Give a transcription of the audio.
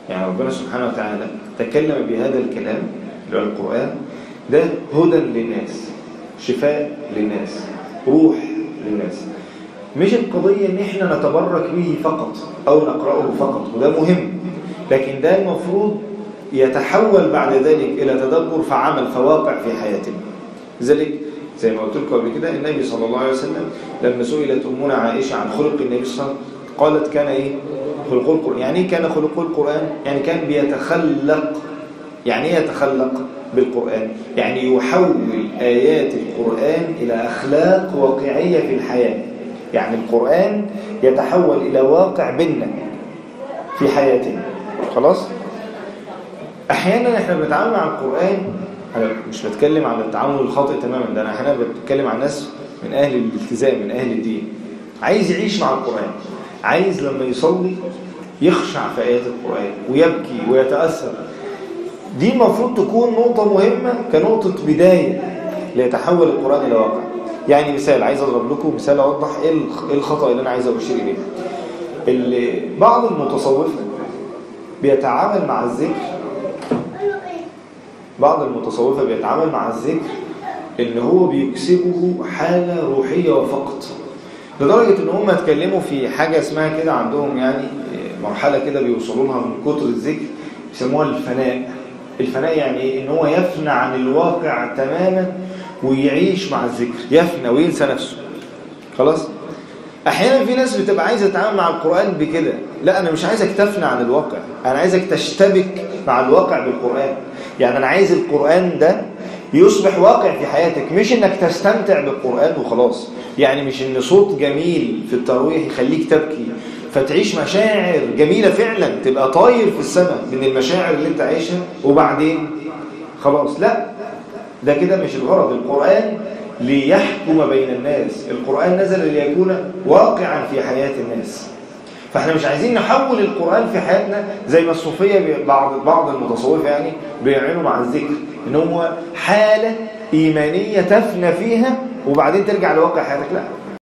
يعني ربنا سبحانه وتعالى تكلم بهذا الكلام اللي هو القرآن ده هدى للناس شفاء للناس روح للناس مش القضية ان احنا نتبرك به فقط او نقرأه فقط وده مهم لكن ده المفروض يتحول بعد ذلك الى تدبر فعمل فواقع في حياتنا لذلك زي ما قلت لكم قبل كده النبي صلى الله عليه وسلم لما سئلت امنا عائشه عن خلق النبي صلى الله عليه وسلم قالت كان ايه خلق القران يعني ايه كان خلق القران يعني كان بيتخلق يعني ايه يتخلق بالقران يعني يحول ايات القران الى اخلاق واقعيه في الحياه يعني القران يتحول الى واقع بيننا في حياتنا خلاص احيانا احنا بنتعامل مع القران انا مش بتكلم عن التعامل الخاطئ تماما ده انا احيانا بتكلم عن ناس من اهل الالتزام من اهل الدين عايز يعيش مع القران عايز لما يصلي يخشع في ايات القران ويبكي ويتاثر دي المفروض تكون نقطه مهمه كنقطه بدايه ليتحول القران الى واقع يعني مثال عايز اضرب لكم مثال اوضح ايه الخطا اللي انا عايز اشير اليه اللي بعض المتصوفه بيتعامل مع الذكر بعض المتصوفة بيتعامل مع الذكر ان هو بيكسبه حالة روحية وفقط لدرجة ان هم اتكلموا في حاجة اسمها كده عندهم يعني مرحلة كده بيوصلوا لها من كتر الذكر يسموها الفناء الفناء يعني ايه ان هو يفنى عن الواقع تماما ويعيش مع الذكر يفنى وينسى نفسه خلاص احيانا في ناس بتبقى عايزه تتعامل مع القران بكده لا انا مش عايزك تفنى عن الواقع انا عايزك تشتبك مع الواقع بالقران يعني انا عايز القران ده يصبح واقع في حياتك مش انك تستمتع بالقران وخلاص يعني مش ان صوت جميل في التراويح يخليك تبكي فتعيش مشاعر جميله فعلا تبقى طاير في السماء من المشاعر اللي انت عايشها وبعدين خلاص لا ده كده مش الغرض القران ليحكم بين الناس القرآن نزل ليكون واقعا في حياة الناس فاحنا مش عايزين نحول القرآن في حياتنا زي ما الصوفية بعض بعض المتصوفة يعني بيعينوا مع الذكر ان هو حالة إيمانية تفنى فيها وبعدين ترجع لواقع حياتك لا